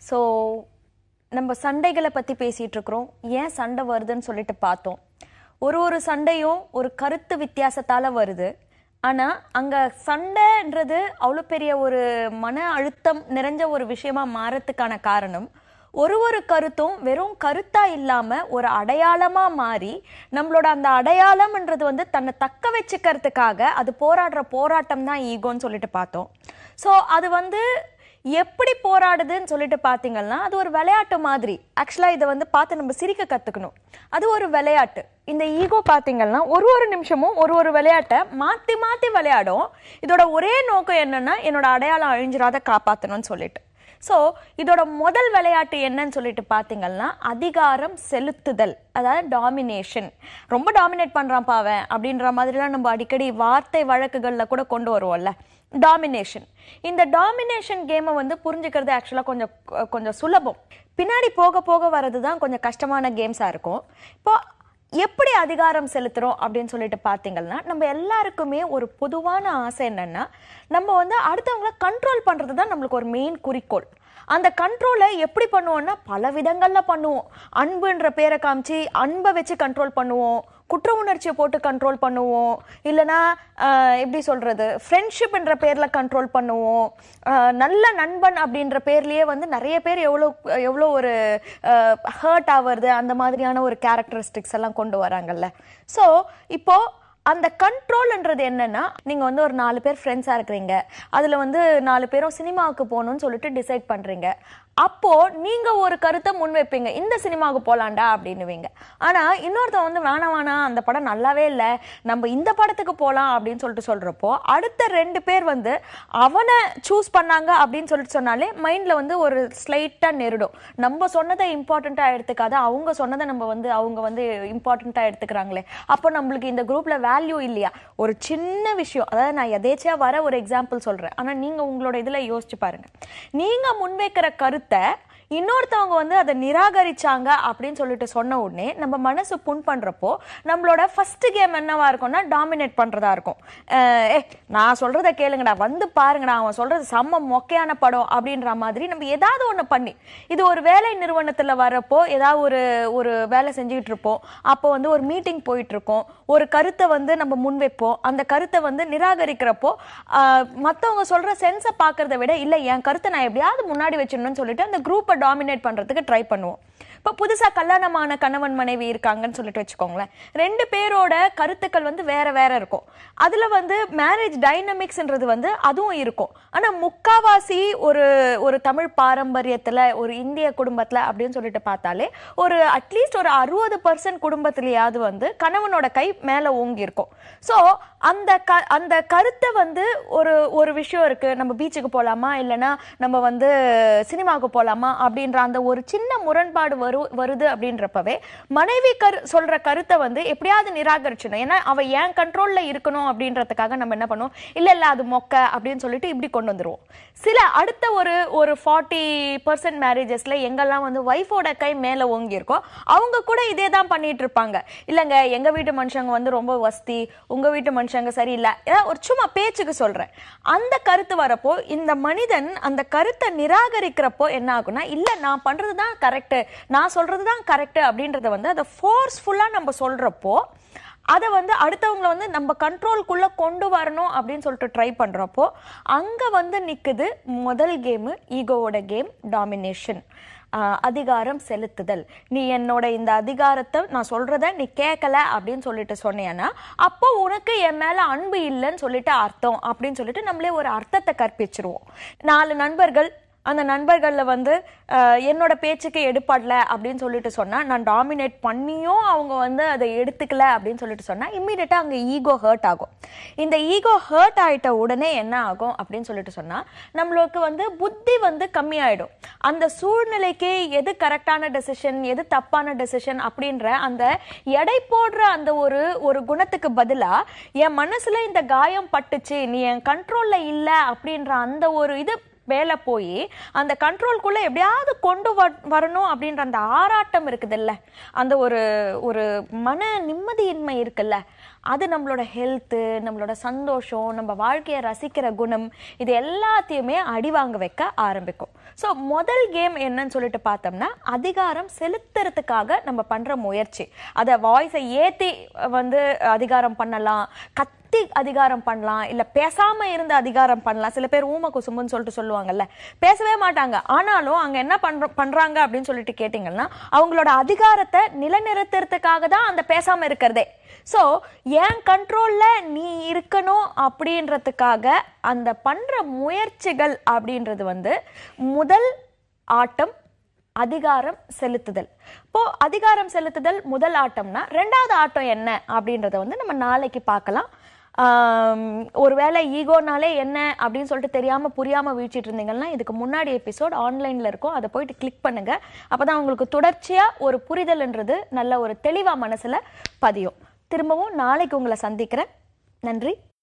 so நம்ம சண்டைகளை பற்றி பேசிகிட்டு இருக்கிறோம் ஏன் சண்டை வருதுன்னு சொல்லிட்டு பார்த்தோம் ஒரு ஒரு சண்டையும் ஒரு கருத்து வித்தியாசத்தால் வருது ஆனால் அங்கே சண்டைன்றது அவ்வளோ பெரிய ஒரு மன அழுத்தம் நிறைஞ்ச ஒரு விஷயமா மாறத்துக்கான காரணம் ஒரு ஒரு கருத்தும் வெறும் கருத்தா இல்லாம ஒரு அடையாளமா மாறி நம்மளோட அந்த அடையாளம்ன்றது வந்து தன்னை தக்க வச்சுக்கிறதுக்காக அது போராடுற போராட்டம் தான் ஈகோன்னு சொல்லிட்டு பார்த்தோம் ஸோ அது வந்து எப்படி போராடுதுன்னு சொல்லிட்டு பார்த்தீங்கன்னா அது ஒரு விளையாட்டு மாதிரி ஆக்சுவலாக இதை வந்து பார்த்து நம்ம சிரிக்க கற்றுக்கணும் அது ஒரு விளையாட்டு இந்த ஈகோ பார்த்தீங்கன்னா ஒரு ஒரு நிமிஷமும் ஒரு ஒரு விளையாட்டை மாற்றி மாற்றி விளையாடும் இதோட ஒரே நோக்கம் என்னன்னா என்னோட அடையாளம் அழிஞ்சிராத காப்பாற்றணும்னு சொல்லிட்டு ஸோ இதோட முதல் விளையாட்டு என்னன்னு சொல்லிட்டு பார்த்தீங்கன்னா அதிகாரம் செலுத்துதல் அதாவது டாமினேஷன் ரொம்ப டாமினேட் பண்ணுறான் அவன் அப்படின்ற மாதிரிலாம் நம்ம அடிக்கடி வார்த்தை வழக்குகளில் கூட கொண்டு வருவோம்ல டாமினேஷன் இந்த டாமினேஷன் கேமை வந்து புரிஞ்சுக்கிறது ஆக்சுவலாக கொஞ்சம் கொஞ்சம் சுலபம் பின்னாடி போக போக வர்றது தான் கொஞ்சம் கஷ்டமான கேம்ஸாக இருக்கும் இப்போ எப்படி அதிகாரம் செலுத்துறோம் அப்படின்னு சொல்லிட்டு பார்த்தீங்கன்னா நம்ம எல்லாருக்குமே ஒரு பொதுவான ஆசை என்னன்னா நம்ம வந்து அடுத்தவங்கள கண்ட்ரோல் பண்ணுறது தான் நம்மளுக்கு ஒரு மெயின் குறிக்கோள் அந்த கண்ட்ரோலை எப்படி பண்ணுவோம்னா பல விதங்கள்ல பண்ணுவோம் அன்புன்ற பேரை காமிச்சு அன்பை வச்சு கண்ட்ரோல் பண்ணுவோம் குற்ற உணர்ச்சியை போட்டு கண்ட்ரோல் பண்ணுவோம் இல்லைனா ஆஹ், எப்படி சொல்றது ஃப்ரெண்ட்ஷிப்ன்ற பேர்ல கண்ட்ரோல் பண்ணுவோம் ஆஹ், நல்ல நண்பன் அப்படின்ற பேர்லயே வந்து நிறைய பேர் எவ்வளோ எவ்வளோ ஒரு ஹர்ட் ஆவறது அந்த மாதிரியான ஒரு கேரக்டரிஸ்டிக்ஸ் எல்லாம் கொண்டு வராங்கல்ல ஸோ இப்போ அந்த கண்ட்ரோல்ன்றது என்னன்னா நீங்க வந்து ஒரு நாலு பேர் ஃப்ரெண்ட்ஸா இருக்கிறீங்க அதுல வந்து நாலு பேரும் சினிமாவுக்கு போகணும்னு சொல்லிட்டு டிசைட் பண்றீங்க அப்போ நீங்க ஒரு கருத்தை முன் வைப்பீங்க இந்த சினிமாவுக்கு போலாம்டா அப்படின்னுவீங்க ஆனா இன்னொருத்தன் வந்து வேணாம் வேணாம் அந்த படம் நல்லாவே இல்லை நம்ம இந்த படத்துக்கு போலாம் அப்படின்னு சொல்லிட்டு சொல்றப்போ அடுத்த ரெண்டு பேர் வந்து அவனை சூஸ் பண்ணாங்க அப்படின்னு சொல்லிட்டு சொன்னாலே மைண்ட்ல வந்து ஒரு ஸ்லைட்டா நெருடும் நம்ம சொன்னதை இம்பார்ட்டண்ட்டா எடுத்துக்காத அவங்க சொன்னதை நம்ம வந்து அவங்க வந்து இம்பார்ட்டண்ட்டா எடுத்துக்கிறாங்களே அப்போ நம்மளுக்கு இந்த குரூப்ல வேல்யூ இல்லையா ஒரு சின்ன விஷயம் அதாவது நான் எதேச்சியா வர ஒரு எக்ஸாம்பிள் சொல்றேன் ஆனா நீங்க உங்களோட இதுல யோசிச்சு பாருங்க நீங்க முன்வைக்கிற கருத்தை இன்னொருத்தவங்க வந்து அதை நிராகரிச்சாங்க அப்படின்னு சொல்லிட்டு சொன்ன உடனே நம்ம மனசு புண் பண்றப்போ நம்மளோட ஃபர்ஸ்ட் கேம் என்னவா இருக்கும்னா டாமினேட் பண்றதா இருக்கும் அஹ் ஏ நான் சொல்றத கேளுங்கடா வந்து பாருங்கடா அவன் சொல்றது செம்ம மொக்கையான படம் அப்படின்ற மாதிரி நம்ம ஏதாவது ஒண்ணு பண்ணி இது ஒரு வேலை நிறுவனத்துல வரப்போ ஏதாவது ஒரு ஒரு வேலை செஞ்சுக்கிட்டு இருப்போம் அப்போ வந்து ஒரு மீட்டிங் போயிட்டு இருக்கோம் ஒரு கருத்தை வந்து நம்ம முன்வைப்போம் அந்த கருத்தை வந்து நிராகரிக்கிறப்போ ஆஹ், மத்தவங்க சொல்ற சென்ஸை பார்க்கறத விட இல்ல என் கருத்தை நான் எப்படியாவது முன்னாடி வச்சிடணும்னு சொல்லிட்டு அந்த குரூப்பை டாமினேட் பண்றதுக்கு ட்ரை பண்ணுவோம் இப்போ புதுசா கல்யாணமான கணவன் மனைவி இருக்காங்கன்னு சொல்லிட்டு வச்சுக்கோங்களேன் ரெண்டு பேரோட கருத்துக்கள் வந்து வேற வேற இருக்கும் அதுல வந்து மேரேஜ் டைனமிக்ஸ்ன்றது வந்து அதுவும் இருக்கும் ஆனா முக்காவாசி ஒரு ஒரு தமிழ் பாரம்பரியத்துல ஒரு இந்திய குடும்பத்துல அப்படின்னு சொல்லிட்டு பார்த்தாலே ஒரு அட்லீஸ்ட் ஒரு அறுபது பர்சன்ட் குடும்பத்திலேயாவது வந்து கணவனோட கை மேல ஓங்கி இருக்கும் ஸோ அந்த க அந்த கருத்தை வந்து ஒரு ஒரு விஷயம் இருக்கு நம்ம பீச்சுக்கு போலாமா இல்லைன்னா நம்ம வந்து சினிமாவுக்கு போலாமா அப்படின்ற அந்த ஒரு சின்ன முரண்பாடு வரு வருது அப்படின்றப்பவே மனைவி கரு சொல்ற கருத்தை வந்து எப்படியாவது நிராகரிச்சிடணும் ஏன்னா அவ ஏன் கண்ட்ரோல்ல இருக்கணும் அப்படின்றதுக்காக நம்ம என்ன பண்ணுவோம் இல்ல இல்ல அது மொக்க அப்படின்னு சொல்லிட்டு இப்படி கொண்டு வந்துருவோம் சில அடுத்த ஒரு ஒரு ஃபார்ட்டி பர்சன்ட் மேரேஜஸ்ல எங்கெல்லாம் வந்து ஒய்ஃபோட கை மேல ஓங்கி இருக்கோ அவங்க கூட இதே தான் பண்ணிட்டு இருப்பாங்க இல்லைங்க எங்க வீட்டு மனுஷங்க வந்து ரொம்ப வஸ்தி உங்க வீட்டு மனுஷங்க சரியில்லை ஏதாவது ஒரு சும்மா பேச்சுக்கு சொல்றேன் அந்த கருத்து வரப்போ இந்த மனிதன் அந்த கருத்தை நிராகரிக்கிறப்போ என்ன ஆகும்னா இல்ல நான் பண்றது தான் கரெக்ட் நான் சொல்றது தான் கரெக்ட் அப்படின்றத வந்து அதை ஃபோர்ஸ்ஃபுல்லா நம்ம சொல்றப்போ அதை வந்து அடுத்தவங்களை வந்து நம்ம கண்ட்ரோல்குள்ள கொண்டு வரணும் அப்படின்னு சொல்லிட்டு ட்ரை பண்றப்போ அங்க வந்து நிக்குது முதல் கேமு ஈகோவோட கேம் டாமினேஷன் அதிகாரம் செலுத்துதல் நீ என்னோட இந்த அதிகாரத்தை நான் சொல்றத நீ கேட்கல அப்படின்னு சொல்லிட்டு சொன்னேன்னா அப்போ உனக்கு என் மேல அன்பு இல்லைன்னு சொல்லிட்டு அர்த்தம் அப்படின்னு சொல்லிட்டு நம்மளே ஒரு அர்த்தத்தை கற்பிச்சிருவோம் நாலு நண்பர்கள் அந்த நண்பர்களில் வந்து அஹ், என்னோட பேச்சுக்கு எடுப்படல அப்படின்னு சொல்லிட்டு சொன்னா நான் டாமினேட் பண்ணியும் அவங்க வந்து அதை எடுத்துக்கல அப்படின்னு சொல்லிட்டு சொன்னா இம்மீடியட்டா அங்க ஈகோ ஹர்ட் ஆகும் இந்த ஈகோ ஹர்ட் ஆயிட்ட உடனே என்ன ஆகும் அப்படின்னு சொல்லிட்டு சொன்னா நம்மளுக்கு வந்து புத்தி வந்து கம்மியாயிடும் அந்த சூழ்நிலைக்கு எது கரெக்டான டெசிஷன் எது தப்பான டெசிஷன் அப்படின்ற அந்த எடை போடுற அந்த ஒரு ஒரு குணத்துக்கு பதிலா என் மனசுல இந்த காயம் பட்டுச்சு நீ என் கண்ட்ரோல்ல இல்ல அப்படின்ற அந்த ஒரு இது மேலே போய் அந்த கண்ட்ரோல்குள்ளே எப்படியாவது கொண்டு வ- வரணும் அப்படின்ற அந்த ஆராட்டம் இருக்குதுல்ல அந்த ஒரு ஒரு மன நிம்மதியின்மை இருக்குல்ல அது நம்மளோட ஹெல்த்து நம்மளோட சந்தோஷம் நம்ம வாழ்க்கையை ரசிக்கிற குணம் இது எல்லாத்தையுமே அடி வாங்க வைக்க ஆரம்பிக்கும் ஸோ முதல் கேம் என்னன்னு சொல்லிட்டு பார்த்தோம்னா அதிகாரம் செலுத்துறதுக்காக நம்ம பண்ற முயற்சி அதை வாய்ஸை ஏத்தி வந்து அதிகாரம் பண்ணலாம் கத்தி அதிகாரம் பண்ணலாம் இல்ல பேசாம இருந்து அதிகாரம் பண்ணலாம் சில பேர் ஊம குசும்புன்னு சொல்லிட்டு சொல்லுவாங்கல்ல பேசவே மாட்டாங்க ஆனாலும் அங்க என்ன பண்ற பண்றாங்க அப்படின்னு சொல்லிட்டு கேட்டீங்கன்னா அவங்களோட அதிகாரத்தை நிலைநிறுத்துறதுக்காக தான் அந்த பேசாம இருக்கிறதே ஸோ என் கண்ட்ரோல்ல நீ இருக்கணும் அப்படின்றதுக்காக அந்த பண்ற முயற்சிகள் அப்படின்றது வந்து முதல் ஆட்டம் அதிகாரம் செலுத்துதல் இப்போ அதிகாரம் செலுத்துதல் முதல் ஆட்டம்னா ரெண்டாவது ஆட்டம் என்ன அப்படின்றத வந்து நம்ம நாளைக்கு பார்க்கலாம் ஆம், ஒருவேளை ஈகோனாலே என்ன அப்படின்னு சொல்லிட்டு தெரியாம புரியாம வீழ்ச்சிட்டு இருந்தீங்கன்னா இதுக்கு முன்னாடி எபிசோட் ஆன்லைன்ல இருக்கும் அதை போயிட்டு கிளிக் பண்ணுங்க அப்பதான் உங்களுக்கு தொடர்ச்சியா ஒரு புரிதல்ன்றது நல்ல ஒரு தெளிவா மனசுல பதியும் திரும்பவும் நாளைக்கு உங்களை சந்திக்கிறேன் நன்றி